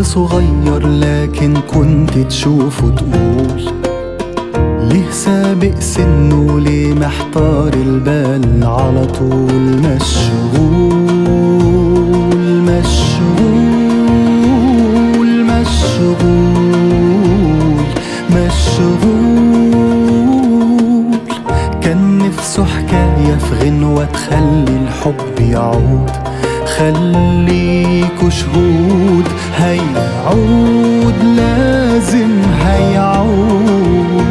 صغير لكن كنت تشوفه تقول ليه سابق سنه ليه محتار البال على طول مشغول مشغول مشغول مشغول كان نفسه حكاية في غنوة تخلي الحب يعود خليكوا شهود هيعود لازم هيعود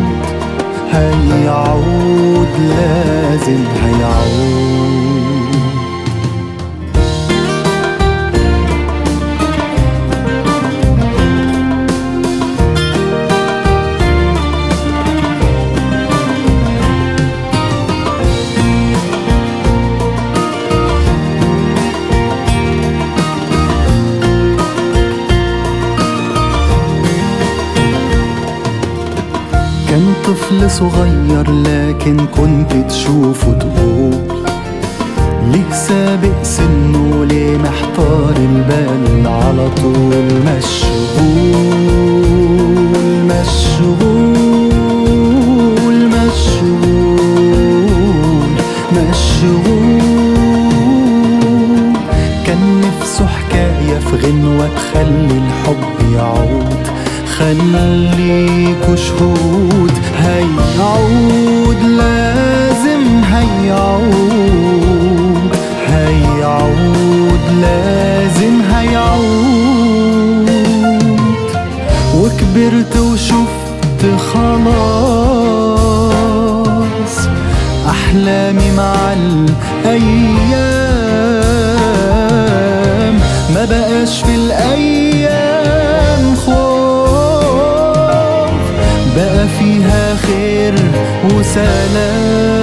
هيعود لازم هيعود كان طفل صغير لكن كنت تشوفه تقول ليه سابق سنه ليه محتار البال على طول مشغول مشغول مشغول مشغول كان نفسه حكاية في غنوة تخلي الحب يعود خليكوا شهود هيعود لازم هيعود هيعود لازم هيعود وكبرت وشفت خلاص أحلامي مع الأيام ما بقاش في الأيام خوف بقى فيها خير وسلام